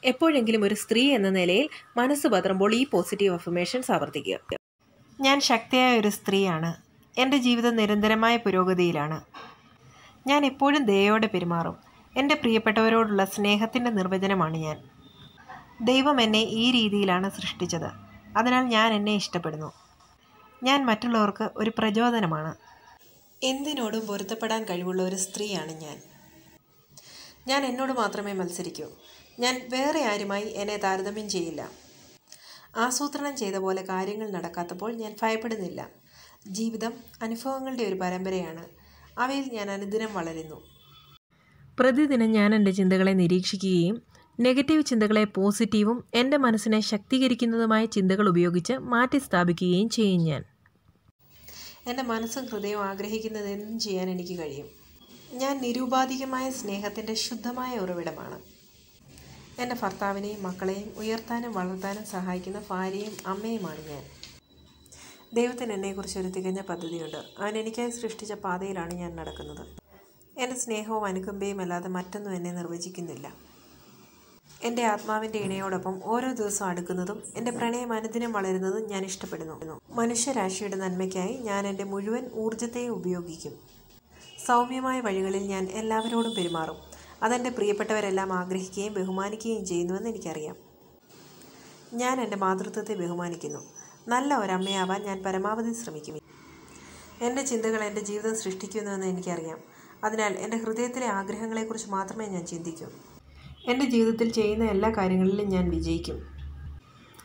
എപ്പോഴെങ്കിലും ഒരു സ്ത്രീ എന്ന നിലയിൽ മനസ്സ് പതറുമ്പോൾ ഈ പോസിറ്റീവ് അഫർമേഷൻസ് ആവർത്തിക്കുക ഞാൻ ശക്തിയായ ഒരു സ്ത്രീയാണ് എൻ്റെ ജീവിതം നിരന്തരമായ പുരോഗതിയിലാണ് ഞാൻ എപ്പോഴും ദയോടെ പെരുമാറും എൻ്റെ പ്രിയപ്പെട്ടവരോടുള്ള സ്നേഹത്തിൻ്റെ നിർവചനമാണ് ഞാൻ ദൈവം എന്നെ ഈ രീതിയിലാണ് സൃഷ്ടിച്ചത് അതിനാൽ ഞാൻ എന്നെ ഇഷ്ടപ്പെടുന്നു ഞാൻ മറ്റുള്ളവർക്ക് ഒരു പ്രചോദനമാണ് എന്തിനോടും പൊരുത്തപ്പെടാൻ കഴിവുള്ള ഒരു സ്ത്രീയാണ് ഞാൻ ഞാൻ എന്നോട് മാത്രമേ മത്സരിക്കൂ ഞാൻ വേറെ ആരുമായി എന്നെ താരതമ്യം ചെയ്യില്ല ആസൂത്രണം ചെയ്ത പോലെ കാര്യങ്ങൾ നടക്കാത്തപ്പോൾ ഞാൻ ഭയപ്പെടുന്നില്ല ജീവിതം അനുഭവങ്ങളുടെ ഒരു പരമ്പരയാണ് അവയിൽ ഞാൻ അനുദിനം വളരുന്നു പ്രതിദിനം ഞാൻ എൻ്റെ ചിന്തകളെ നിരീക്ഷിക്കുകയും നെഗറ്റീവ് ചിന്തകളെ പോസിറ്റീവും എൻ്റെ മനസ്സിനെ ശക്തീകരിക്കുന്നതുമായ ചിന്തകൾ ഉപയോഗിച്ച് മാറ്റി സ്ഥാപിക്കുകയും ചെയ്യും ഞാൻ എൻ്റെ മനസ്സും ഹൃദയവും ആഗ്രഹിക്കുന്നത് എന്തും ചെയ്യാൻ എനിക്ക് കഴിയും ഞാൻ നിരുപാധികമായ സ്നേഹത്തിൻ്റെ ശുദ്ധമായ ഉറവിടമാണ് എൻ്റെ ഭർത്താവിനെയും മക്കളെയും ഉയർത്താനും വളർത്താനും സഹായിക്കുന്ന ഭാര്യയും അമ്മയുമാണ് ഞാൻ ദൈവത്തിന് എന്നെക്കുറിച്ച് ഒരു തികഞ്ഞ പദ്ധതിയുണ്ട് അവൻ എനിക്കായി സൃഷ്ടിച്ച പാതയിലാണ് ഞാൻ നടക്കുന്നത് എൻ്റെ സ്നേഹവും അനുകമ്പയും അല്ലാതെ മറ്റൊന്നും എന്നെ നിർവചിക്കുന്നില്ല എൻ്റെ ആത്മാവിൻ്റെ ഇണയോടൊപ്പം ഓരോ ദിവസവും അടുക്കുന്നതും എൻ്റെ പ്രണയം അനുദിനം വളരുന്നതും ഞാൻ ഇഷ്ടപ്പെടുന്നു മനുഷ്യരാശിയുടെ നന്മയ്ക്കായി ഞാൻ എൻ്റെ മുഴുവൻ ഊർജത്തെയും ഉപയോഗിക്കും സൗമ്യമായ വഴികളിൽ ഞാൻ എല്ലാവരോടും പെരുമാറും അതെൻ്റെ പ്രിയപ്പെട്ടവരെല്ലാം ആഗ്രഹിക്കുകയും ബഹുമാനിക്കുകയും ചെയ്യുന്നുവെന്ന് എനിക്കറിയാം ഞാൻ എൻ്റെ മാതൃത്വത്തെ ബഹുമാനിക്കുന്നു നല്ല ഒരമ്മയാവാൻ ഞാൻ പരമാവധി ശ്രമിക്കും എൻ്റെ ചിന്തകൾ എൻ്റെ ജീവിതം സൃഷ്ടിക്കുന്നുവെന്ന് എനിക്കറിയാം അതിനാൽ എൻ്റെ ഹൃദയത്തിലെ ആഗ്രഹങ്ങളെക്കുറിച്ച് മാത്രമേ ഞാൻ ചിന്തിക്കൂ എൻ്റെ ജീവിതത്തിൽ ചെയ്യുന്ന എല്ലാ കാര്യങ്ങളിലും ഞാൻ വിജയിക്കും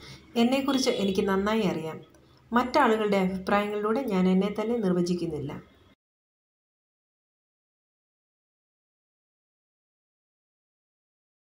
എന്നെക്കുറിച്ച് എനിക്ക് നന്നായി അറിയാം മറ്റാളുകളുടെ അഭിപ്രായങ്ങളിലൂടെ ഞാൻ എന്നെ തന്നെ നിർവചിക്കുന്നില്ല